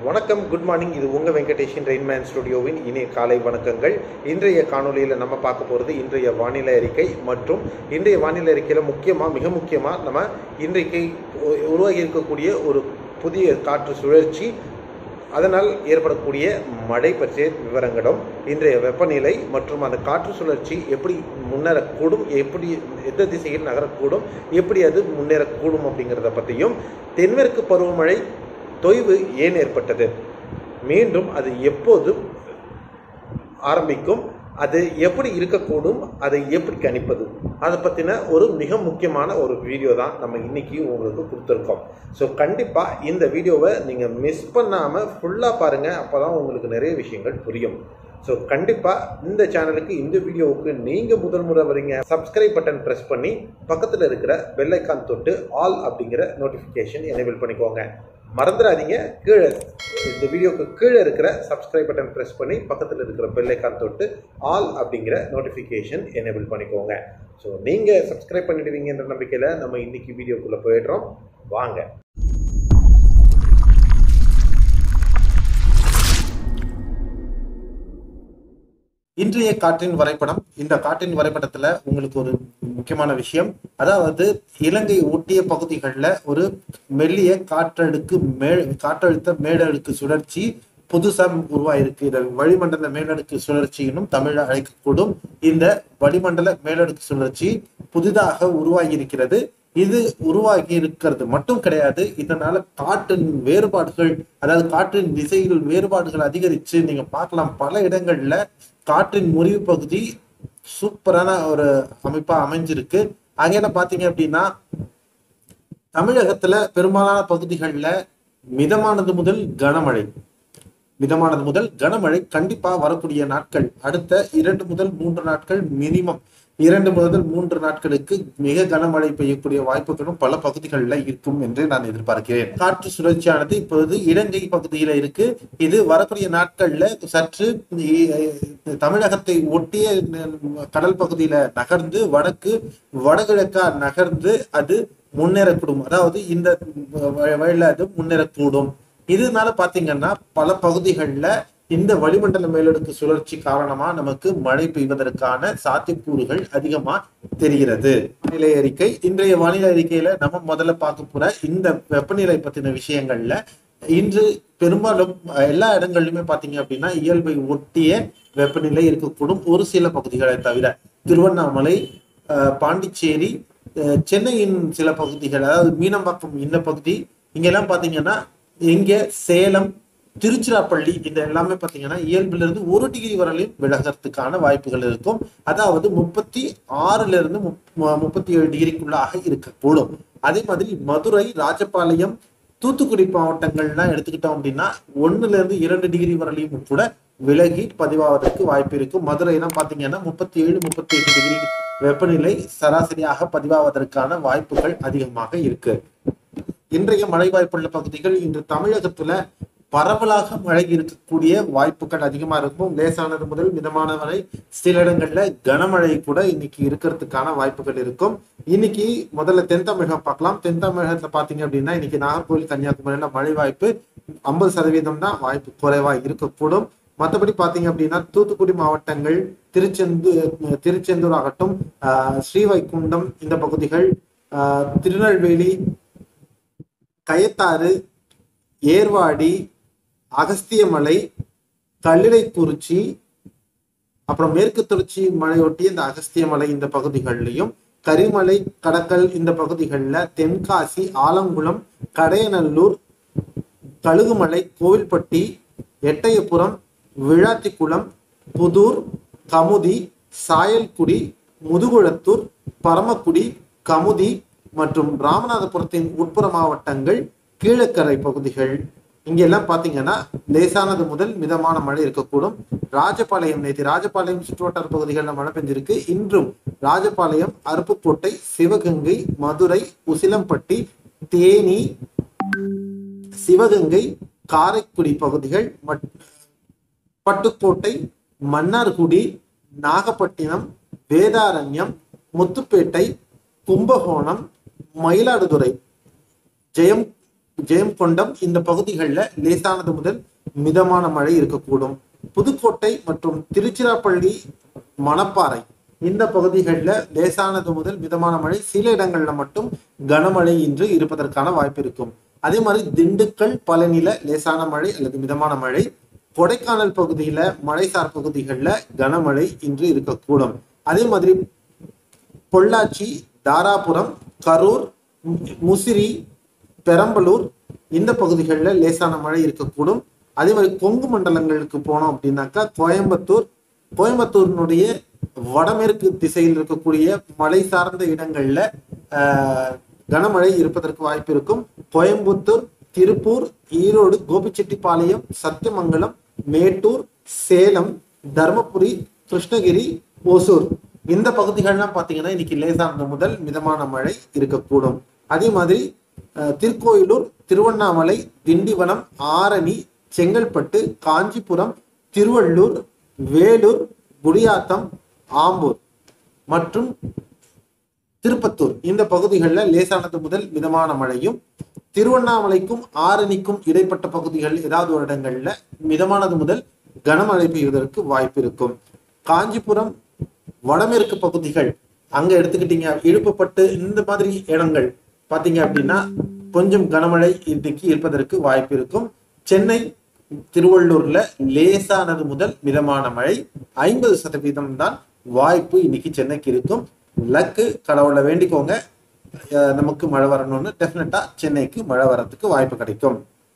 வணக்கம் good morning இது உங்கள் வெங்கடேஷன் ரெயின்மேன் ஸ்டுடியோவின் இனிய காலை வணக்கங்கள் இன்றைய காணொளியில் நம்ம பார்க்க போகிறது இன்றைய வானிலை அறிக்கை மற்றும் இன்றைய வானிலை அறிக்கையில் முக்கியமாக மிக முக்கியமாக நம்ம இன்றைக்கு உ- உருவாகி இருக்கக்கூடிய ஒரு புதிய காற்று சுழற்சி அதனால் ஏற்படக்கூடிய மழை பற்றிய விவரங்களும் இன்றைய வெப்பநிலை மற்றும் அந்த காற்று சுழற்சி எப்படி முன்னேறக்கூடும் எப்படி எந்த திசையில் நகரக்கூடும் எப்படி அது முன்னேறக்கூடும் அப்படிங்கிறத பற்றியும் தென்மேற்கு பருவமழை தொய்வு ஏன் ஏற்பட்டது மீண்டும் அது எப்போது ஆரம்பிக்கும் அது எப்படி இருக்கக்கூடும் அதை எப்படி கணிப்பது அதை பற்றின ஒரு மிக முக்கியமான ஒரு வீடியோ தான் நம்ம இன்னைக்கு உங்களுக்கு கொடுத்துருக்கோம் ஸோ கண்டிப்பாக இந்த வீடியோவை நீங்கள் மிஸ் பண்ணாமல் ஃபுல்லாக பாருங்கள் அப்போ தான் உங்களுக்கு நிறைய விஷயங்கள் புரியும் ஸோ கண்டிப்பாக இந்த சேனலுக்கு இந்த வீடியோவுக்கு நீங்கள் முதல் முறை வரீங்க சப்ஸ்கிரைப் பட்டன் ப்ரெஸ் பண்ணி பக்கத்தில் இருக்கிற பெல் ஐக்கான் தொட்டு ஆல் அப்படிங்கிற நோட்டிஃபிகேஷன் எனேபிள் பண்ணிக்கோங்க மறந்துடாதீங்க கீழே இந்த வீடியோக்கு கீழே இருக்கிற சப்ஸ்கிரைப் பட்டன் ப்ரெஸ் பண்ணி பக்கத்தில் இருக்கிற பெல் ஐக்கான் தொட்டு ஆல் அப்படிங்கிற நோட்டிஃபிகேஷன் எனேபிள் பண்ணிக்கோங்க ஸோ நீங்கள் சப்ஸ்கிரைப் பண்ணிடுவீங்கன்ற நம்பிக்கையில் நம்ம இன்னைக்கு வீடியோக்குள்ளே போயிடுறோம் வாங்க இன்றைய காற்றின் வரைபடம் இந்த காற்றின் வரைபடத்துல உங்களுக்கு ஒரு முக்கியமான விஷயம் அதாவது இலங்கை ஒட்டிய பகுதிகளில் ஒரு மெல்லிய காற்றடுக்கு மே காற்றழுத்த மேலடுக்கு சுழற்சி புதுசா உருவாயிருக்கு இதை வளிமண்டல மேலடுக்கு சுழற்சியினும் தமிழ் அழைக்கக்கூடும் இந்த வளிமண்டல மேலடுக்கு சுழற்சி புதிதாக உருவாகி இருக்கிறது இது உருவாகி இருக்கிறது மட்டும் கிடையாது இதனால காற்றின் வேறுபாடுகள் அதாவது காற்றின் திசையில் வேறுபாடுகள் அதிகரிச்சு நீங்க பார்க்கலாம் பல இடங்கள்ல காற்றின் முறிவு பகுதி சூப்பரான ஒரு அமைப்பா அமைஞ்சிருக்கு அங்கே பாத்தீங்க அப்படின்னா தமிழகத்துல பெரும்பாலான பகுதிகளில் மிதமானது முதல் கனமழை மிதமானது முதல் கனமழை கண்டிப்பா வரக்கூடிய நாட்கள் அடுத்த இரண்டு முதல் மூன்று நாட்கள் மினிமம் இரண்டு முதல் மூன்று நாட்களுக்கு மிக கனமழை பெய்யக்கூடிய வாய்ப்புகளும் பல பகுதிகளில் இருக்கும் என்று நான் எதிர்பார்க்கிறேன் காற்று சுழற்சியானது இப்பொழுது இலங்கை பகுதியில இருக்கு இது வரக்கூடிய நாட்கள்ல சற்று இ- தமிழகத்தை ஒட்டிய ந- கடல் பகுதியில நகர்ந்து வடக்கு வடகிழக்கா நகர்ந்து அது முன்னேறக்கூடும் அதாவது இந்த வ- வழியில அது முன்னேறக்கூடும் இதனால பாத்தீங்கன்னா பல பகுதிகளில் இந்த வளிமண்டல மேலடுக்கு சுழற்சி காரணமா நமக்கு மழை பெய்வதற்கான சாத்தியக்கூறுகள் அதிகமா தெரிகிறது வானிலை அறிக்கை இன்றைய வானிலை அறிக்கையில நம்ம முதல்ல பார்க்க போற இந்த வெப்பநிலை பத்தின விஷயங்கள்ல இன்று பெரும்பாலும் அஹ், எல்லா இடங்கள்லயுமே பாத்தீங்க அப்படின்னா இயல்பை ஒட்டிய வெப்பநிலை இருக்கக்கூடும் ஒரு சில பகுதிகளை தவிர திருவண்ணாமலை அஹ், பாண்டிச்சேரி அஹ், சென்னையின் சில பகுதிகள் அதாவது மீனம்பாக்கம் இந்த பகுதி இங்கெல்லாம் பாத்தீங்கன்னா இங்க சேலம் திருச்சிராப்பள்ளி இந்த எல்லாமே பாத்தீங்கன்னா இயல்புல இருந்து ஒரு டிகிரி வரையிலும் விலகறதுக்கான வாய்ப்புகள் இருக்கும் அதாவது முப்பத்தி ஆறுல இருந்து முப்- முப்பத்தி ஏழு டிகிரிக்குள்ளாக இருக்கக்கூடும் அதே மாதிரி மதுரை ராஜபாளையம் தூத்துக்குடி மாவட்டங்கள்லாம் எடுத்துக்கிட்டோம் அப்படின்னா ஒண்ணுல இருந்து இரண்டு டிகிரி வரையிலும் கூட விலகி பதிவாவதற்கு வாய்ப்பு இருக்கும் மதுரைனா பாத்தீங்கன்னா முப்பத்தி ஏழு முப்பத்தி எட்டு டிகிரி வெப்பநிலை சராசரியாக பதிவாவதற்கான வாய்ப்புகள் அதிகமாக இருக்கு இன்றைய மழை வாய்ப்புள்ள பகுதிகள் இன்று தமிழகத்துல பரவலாக மழை இருக்கக்கூடிய வாய்ப்புகள் அதிகமா இருக்கும் லேசானது முதல் மிதமான வரை சில இடங்கள்ல கனமழை கூட இன்னைக்கு இருக்கிறதுக்கான வாய்ப்புகள் இருக்கும் இன்னைக்கு முதல்ல தென் தமிழகம் பார்க்கலாம் தென் தமிழகத்துல பாத்தீங்க அப்படின்னா இன்னைக்கு நாகர்கோவில் கன்னியாகுமரியில மழை வாய்ப்பு ஐம்பது சதவீதம் தான் வாய்ப்பு குறைவா இருக்கக்கூடும் மற்றபடி பாத்தீங்க அப்படின்னா தூத்துக்குடி மாவட்டங்கள் திருச்செந்தூர் திருச்செந்தூர் ஆகட்டும் ஆஹ் ஸ்ரீவைகுண்டம் இந்த பகுதிகள் ஆஹ் திருநெல்வேலி கயத்தாறு ஏர்வாடி அகஸ்தியமலை கல்லிடைக்குறிச்சி அப்புறம் மேற்கு தொடர்ச்சி மலையொட்டி இந்த அகஸ்தியமலை இந்த பகுதிகளிலையும் கரிமலை கடற்கல் இந்த பகுதிகளில் தென்காசி ஆலங்குளம் கடையநல்லூர் கழுகுமலை கோவில்பட்டி எட்டயபுரம் விழாத்திக்குளம் புதூர் கமுதி சாயல்குடி முதுகுளத்தூர் பரமக்குடி கமுதி மற்றும் ராமநாதபுரத்தின் உட்புற மாவட்டங்கள் கீழக்கரை பகுதிகள் இங்கெல்லாம் பாத்தீங்கன்னா லேசானது முதல் மிதமான மழை இருக்கக்கூடும் ராஜபாளையம் நேற்று ராஜபாளையம் சுற்றுவட்டார பகுதிகளில் மழை பெஞ்சிருக்கு இன்றும் ராஜபாளையம் அருப்புக்கோட்டை சிவகங்கை மதுரை உசிலம்பட்டி தேனி சிவகங்கை காரைக்குடி பகுதிகள் மட்- பட்டுக்கோட்டை மன்னார்குடி நாகப்பட்டினம் வேதாரண்யம் முத்துப்பேட்டை கும்பகோணம் மயிலாடுதுறை ஜெயம் ஜெயம்கொண்டம் இந்த பகுதிகளில் லேசானது முதல் மிதமான மழை இருக்கக்கூடும் புதுக்கோட்டை மற்றும் திருச்சிராப்பள்ளி மணப்பாறை இந்த பகுதிகளில் லேசானது முதல் மிதமான மழை சில இடங்கள்ல மட்டும் கனமழை இன்று இருப்பதற்கான வாய்ப்பு இருக்கும் அதே மாதிரி திண்டுக்கல் பழனில லேசான மழை அல்லது மிதமான மழை கொடைக்கானல் பகுதியில மலைசார் பகுதிகளில் கனமழை இன்று இருக்கக்கூடும் அதே மாதிரி பொள்ளாச்சி தாராபுரம் கரூர் மு- முசிறி பெரம்பலூர் இந்த பகுதிகளில் லேசான மழை இருக்கக்கூடும் அதே மாதிரி கொங்கு மண்டலங்களுக்கு போனோம் அப்படின்னாக்கா கோயம்புத்தூர் கோயம்புத்தூரினுடைய வடமேற்கு திசையில் இருக்கக்கூடிய மலை சார்ந்த இடங்கள்ல ஆஹ், கனமழை இருப்பதற்கு வாய்ப்பு இருக்கும் கோயம்புத்தூர் திருப்பூர் ஈரோடு கோபிச்செட்டிப்பாளையம் சத்தியமங்கலம் மேட்டூர் சேலம் தருமபுரி கிருஷ்ணகிரி ஓசூர் இந்த பகுதிகள்லாம் பார்த்தீங்கன்னா இன்னைக்கு லேசானது முதல் மிதமான மழை இருக்கக்கூடும் அதே மாதிரி அஹ், திருக்கோயிலூர் திருவண்ணாமலை திண்டிவனம் ஆரணி செங்கல்பட்டு காஞ்சிபுரம் திருவள்ளூர் வேலூர் குடியாத்தம் ஆம்பூர் மற்றும் திருப்பத்தூர் இந்த பகுதிகளில் லேசானது முதல் மிதமான மழையும் திருவண்ணாமலைக்கும் ஆரணிக்கும் இடைப்பட்ட பகுதிகள் ஏதாவது ஒரு இடங்கள்ல மிதமானது முதல் கனமழை பெய்வதற்கு வாய்ப்பு இருக்கும் காஞ்சிபுரம் வடமேற்கு பகுதிகள் அங்க எடுத்துக்கிட்டீங்க இழுப்புப்பட்டு இந்த மாதிரி இடங்கள் பாத்தீங்க அப்படின்னா கொஞ்சம் கனமழை இன்னைக்கு இருப்பதற்கு வாய்ப்பு இருக்கும் சென்னை திருவள்ளூர்ல லேசானது முதல் மிதமான மழை ஐம்பது சதவீதம் தான் வாய்ப்பு இன்னைக்கு சென்னைக்கு இருக்கும் லக்கு கடவுளை வேண்டிக்கோங்க அஹ் நமக்கு மழை வரணும்னு டெஃபினட்டா சென்னைக்கு மழை வரதுக்கு வாய்ப்பு கிடைக்கும்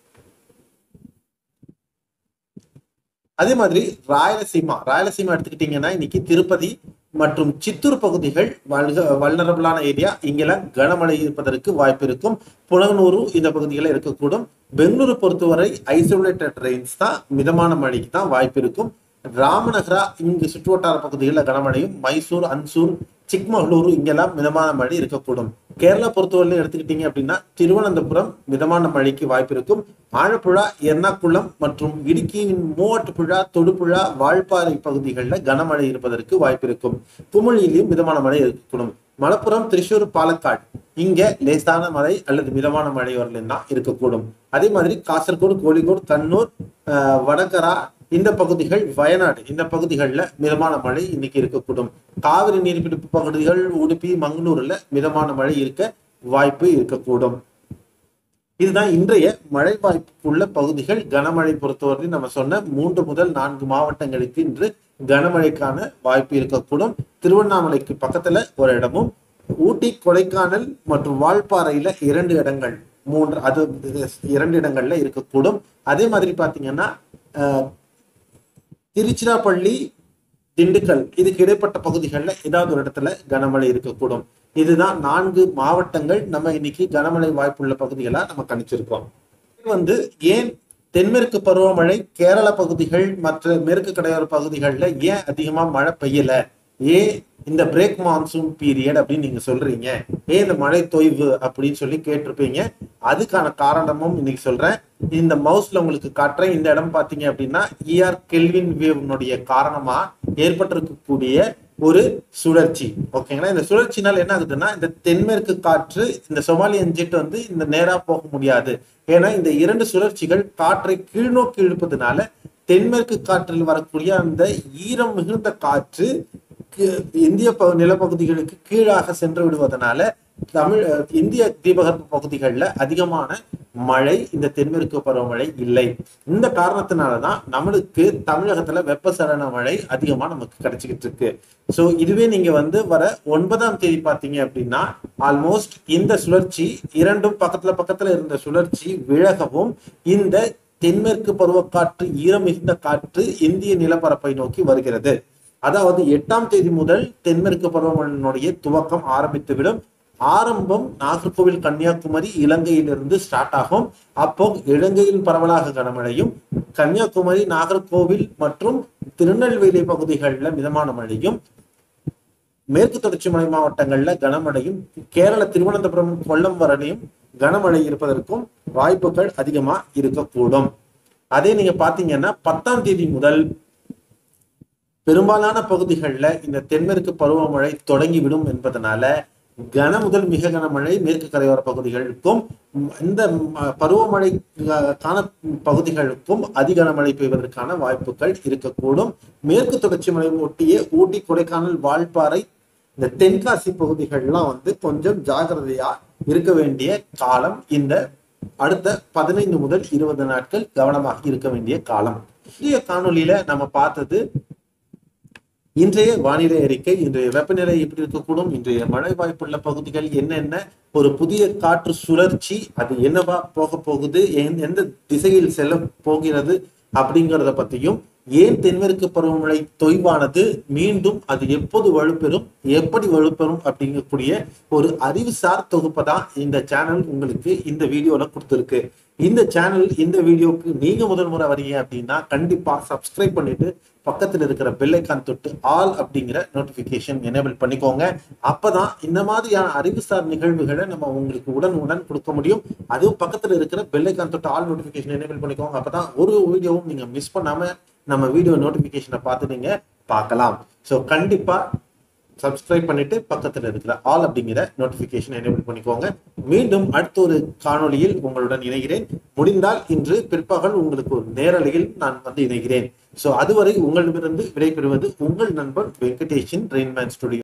அதே மாதிரி ராயலசீமா ராயலசீமா எடுத்துக்கிட்டீங்கன்னா இன்னைக்கு திருப்பதி மற்றும் சித்தூர் பகுதிகள் வல்க வல்னரபிளான ஏரியா இங்கெல்லாம் கனமழை இருப்பதற்கு வாய்ப்பு இருக்கும் புலனூரு இந்த பகுதிகளில் இருக்கக்கூடும் பெங்களூரு பொறுத்தவரை ஐசோலேட்டட் ரெயின்ஸ் தான் மிதமான மழைக்கு தான் வாய்ப்பு இருக்கும் ராமநகரா இங்கு சுற்றுவட்டார பகுதிகளில் கனமழையும் மைசூர் அன்சூர் சிக்மகளூர் இங்கெல்லாம் மிதமான மழை இருக்கக்கூடும் கேரளா பொறுத்தவரை எடுத்துக்கிட்டீங்க அப்படின்னா திருவனந்தபுரம் மிதமான மழைக்கு வாய்ப்பு இருக்கும் ஆழப்புழா எர்ணாகுளம் மற்றும் இடுக்கியின் மூவட்டுப்புழா தொடுபுழா வால்பாறை பகுதிகளில் கனமழை இருப்பதற்கு வாய்ப்பு இருக்கும் குமிழியிலும் மிதமான மழை இருக்கக்கூடும் மலப்புரம் திருச்சூர் பாலக்காடு இங்க லேசான மழை அல்லது மிதமான மழை வரலாம் தான் இருக்கக்கூடும் அதே மாதிரி காசர்கோடு கோழிக்கோடு கண்ணூர் ஆஹ், வடகரா இந்த பகுதிகள் வயநாடு இந்த பகுதிகளில் மிதமான மழை இன்னைக்கு இருக்கக்கூடும் காவிரி நீர்பிடிப்பு பகுதிகள் உடுப்பி மங்களூர்ல மிதமான மழை இருக்க வாய்ப்பு இருக்கக்கூடும் இதுதான் இன்றைய மழை வாய்ப்புள்ள பகுதிகள் கனமழை பொறுத்தவரை நம்ம சொன்ன மூன்று முதல் நான்கு மாவட்டங்களுக்கு இன்று கனமழைக்கான வாய்ப்பு இருக்கக்கூடும் திருவண்ணாமலைக்கு பக்கத்துல ஒரு இடமும் ஊட்டி கொடைக்கானல் மற்றும் வால்பாறையில இரண்டு இடங்கள் மூன்று அது இரண்டு இடங்கள்ல இருக்கக்கூடும் அதே மாதிரி பாத்தீங்கன்னா அஹ், திருச்சிராப்பள்ளி திண்டுக்கல் இதுக்கு இடைப்பட்ட பகுதிகளில் ஏதாவது ஒரு இடத்துல கனமழை இருக்கக்கூடும் இதுதான் நான்கு மாவட்டங்கள் நம்ம இன்னைக்கு கனமழை வாய்ப்புள்ள பகுதிகளா நம்ம கணிச்சிருக்கோம் இது வந்து ஏன் தென்மேற்கு பருவமழை கேரள பகுதிகள் மற்ற மேற்கு கடையோர பகுதிகளில் ஏன் அதிகமா மழை பெய்யல ஏன் இந்த பிரேக் மான்சூன் பீரியட் அப்படின்னு நீங்க சொல்றீங்க ஏன் இந்த மழை தொய்வு அப்படின்னு சொல்லி கேட்டிருப்பீங்க அதுக்கான காரணமும் இன்னைக்கு சொல்றேன் இந்த மவுஸ்ல உங்களுக்கு காட்டுறேன் இந்த இடம் பாத்தீங்க அப்படின்னா இஆர் கெல்வின் வேவ்னுடைய காரணமா ஏற்பட்டிருக்கக்கூடிய ஒரு சுழற்சி ஓகேங்களா இந்த சுழற்சினால் என்ன ஆகுதுன்னா இந்த தென்மேற்கு காற்று இந்த சொமாலியன் ஜெட் வந்து இந்த நேரா போக முடியாது ஏன்னா இந்த இரண்டு சுழற்சிகள் காற்றை கீழ்நோக்கி இழுப்பதனால தென்மேற்கு காற்றில் வரக்கூடிய அந்த ஈரம் மிகுந்த காற்று கி- இந்திய ப- நிலப்பகுதிகளுக்கு கீழாக சென்று விடுவதனால தமிழ் அஹ், இந்திய தீபகற்ப பகுதிகளில் அதிகமான மழை இந்த தென்மேற்கு பருவமழை இல்லை இந்த காரணத்தினாலதான் நம்மளுக்கு தமிழகத்துல வெப்பசலன மழை அதிகமா நமக்கு கிடைச்சிக்கிட்டு இருக்கு சோ இதுவே நீங்க வந்து வர ஒன்பதாம் தேதி பாத்தீங்க அப்படின்னா ஆல்மோஸ்ட் இந்த சுழற்சி இரண்டும் பக்கத்துல பக்கத்துல இருந்த சுழற்சி விலகவும் இந்த தென்மேற்கு பருவக்காற்று ஈரம் மிகுந்த காற்று இந்திய நிலப்பரப்பை நோக்கி வருகிறது அதாவது எட்டாம் தேதி முதல் தென்மேற்கு பருவமழையினுடைய துவக்கம் ஆரம்பித்துவிடும் ஆரம்பம் நாகர்கோவில் கன்னியாகுமரி இலங்கையிலிருந்து ஸ்டார்ட் ஆகும் அப்போ இலங்கையில் பரவலாக கனமழையும் கன்னியாகுமரி நாகர்கோவில் மற்றும் திருநெல்வேலி பகுதிகளில் மிதமான மழையும் மேற்கு தொடர்ச்சி மலை மாவட்டங்கள்ல கனமழையும் கேரள திருவனந்தபுரம் கொல்லம் வரலையும் கனமழை இருப்பதற்கும் வாய்ப்புகள் அதிகமா இருக்கக்கூடும் அதே நீங்க பாத்தீங்கன்னா பத்தாம் தேதி முதல் பெரும்பாலான பகுதிகளில் இந்த தென்மேற்கு பருவமழை தொடங்கிவிடும் என்பதனால கன முதல் மிக கனமழை மேற்கு கரையோர பகுதிகளுக்கும் ம், இந்த ம- பருவமழை அஹ், காண பகுதிகளுக்கும் அதிக கனமழை பெய்வதற்கான வாய்ப்புகள் இருக்கக்கூடும் மேற்கு தொடர்ச்சி மலை ஒட்டிய ஊட்டி கொடைக்கானல் வால்பாறை இந்த தென்காசி பகுதிகள்லாம் வந்து கொஞ்சம் ஜாகிரதையா இருக்க வேண்டிய காலம் இந்த அடுத்த பதினைந்து முதல் இருபது நாட்கள் கவனமாக இருக்க வேண்டிய காலம் இன்றைய காணொளியில நம்ம பார்த்தது இன்றைய வானிலை அறிக்கை இன்றைய வெப்பநிலை எப்படி இருக்கக்கூடும் இன்றைய மழை வாய்ப்புள்ள பகுதிகள் என்னென்ன ஒரு புதிய காற்று சுழற்சி அது என்னவா போக போகுது எந்த- எந்த திசையில் செல்ல போகிறது அப்படிங்கிறத பத்தியும் ஏன் தென்மேற்கு பருவமழை தொய்வானது மீண்டும் அது எப்போது வலுப்பெறும் எப்படி வலுப்பெறும் அப்படிங்கக்கூடிய ஒரு அறிவுசார் தொகுப்பை தான் இந்த சேனல் உங்களுக்கு இந்த வீடியோல கொடுத்துருக்கு இந்த சேனல் இந்த வீடியோக்கு நீங்க முதல் முறை வரீங்க அப்படின்னா கண்டிப்பா சப்ஸ்கிரைப் பண்ணிட்டு பக்கத்துல இருக்கிற பெல் ஐக்கான் தொட்டு ஆல் அப்படிங்கிற நோட்டிபிகேஷன் எனேபிள் பண்ணிக்கோங்க அப்பதான் இந்த மாதிரியான அறிவுசார் நிகழ்வுகளை நம்ம உங்களுக்கு உடன் உடன் கொடுக்க முடியும் அதுவும் பக்கத்துல இருக்கிற பெல் ஐக்கான் தொட்டு ஆல் நோட்டிபிகேஷன் எனேபிள் பண்ணிக்கோங்க அப்பதான் ஒரு வீடியோவும் நீங்க மிஸ் பண்ணாம நம்ம வீடியோ நோட்டிபிகேஷனை பார்த்து நீங்க பார்க்கலாம் ஸோ கண்டிப்பா சப்ஸ்கிரைப் பண்ணிட்டு பக்கத்துல இருக்கிற ஆல் அப்படிங்கிற நோட்டிபிகேஷன் எனேபிள் பண்ணிக்கோங்க மீண்டும் அடுத்த ஒரு காணொளியில் உங்களுடன் இணைகிறேன் முடிந்தால் இன்று பிற்பகல் உங்களுக்கு ஒரு நேரலையில் நான் வந்து இணைகிறேன் சோ அதுவரை உங்களிடமிருந்து விடைபெறுவது உங்கள் நண்பர் வெங்கடேஷின் ரெயின்மேன் ஸ்டுடியோ